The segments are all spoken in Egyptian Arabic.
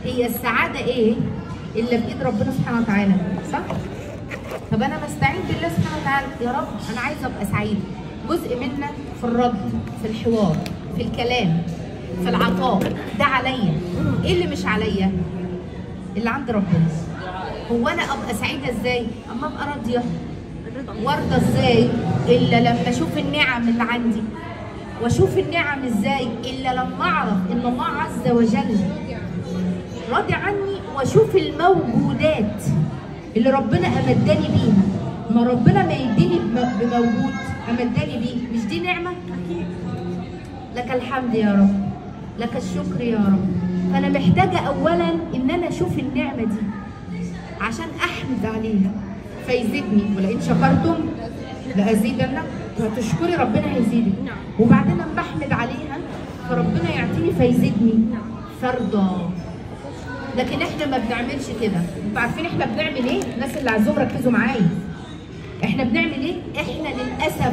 هي السعاده ايه الا بايد ربنا سبحانه وتعالى صح طب انا بستعين بالله سبحانه وتعالى يا رب انا عايزه ابقى سعيده جزء منا في الرد في الحوار في الكلام في العطاء ده عليا ايه اللي مش عليا اللي عند ربنا هو انا ابقى سعيده ازاي اما ابقى راضيه وارضى ازاي الا لما اشوف النعم اللي عندي واشوف النعم ازاي الا لما اعرف ان الله عز وجل راضي عني واشوف الموجودات اللي ربنا امداني بيها ما ربنا ما يديني بم- بموجود امداني بيه مش دي نعمه اكيد لك الحمد يا رب لك الشكر يا رب فانا محتاجه اولا ان انا اشوف النعمه دي عشان احمد عليها فيزيدني ولئن شكرتم لازيدنكم هتشكري ربنا هيزيدك وبعدين اما بحمد عليها فربنا يعطيني فيزيدني فرضى لكن احنا ما بنعملش كده انتوا عارفين احنا بنعمل ايه الناس اللي عايزهم ركزوا معايا احنا بنعمل ايه احنا للاسف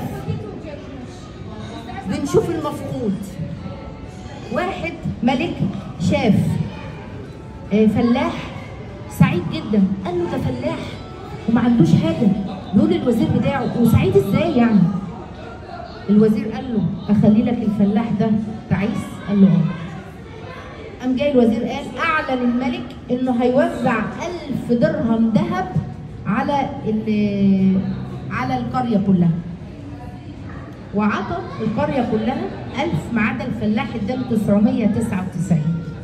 بنشوف المفقود واحد ملك شاف آه، فلاح سعيد جدا قال له ده فلاح وما عندوش حاجه يقول الوزير بتاعه وسعيد ازاي يعني الوزير قال له اخلي لك الفلاح ده تعيس قال له اه قام جاي الوزير قال اعلن الملك انه هيوزع ألف درهم ذهب على ال- على القريه كلها وعطى القريه كلها ألف ما عدا الفلاح اداله 999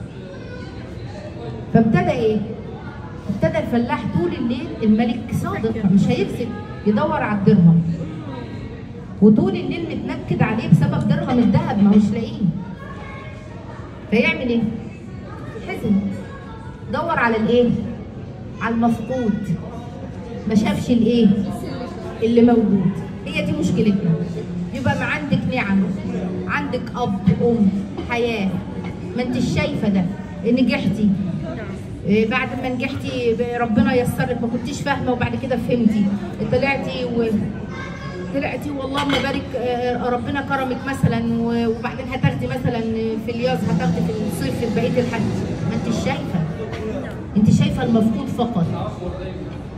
فابتدى ايه؟ ابتدى الفلاح طول الليل الملك صادق مش هيكذب يدور على الدرهم وطول الليل متنكد عليه بسبب درهم الذهب ما هوش لاقيه فيعمل ايه؟ حزن دور على الايه؟ على المفقود ما شافش الايه؟ اللي موجود هي دي مشكلتنا يبقى ما عندك نعم عندك اب ام حياه ما انتش شايفه ده نجحتي إيه بعد ما نجحتي ب- ربنا يسر لك ما كنتيش فاهمه وبعد كده فهمتي طلعتي و... طلعتي والله ما بارك آه، ربنا كرمك مثلا و- وبعدين هتاخدي مثلا في الياز هتاخدي في الصيف في بقيه الحج ما انتش شايفه انت شايفه المفقود فقط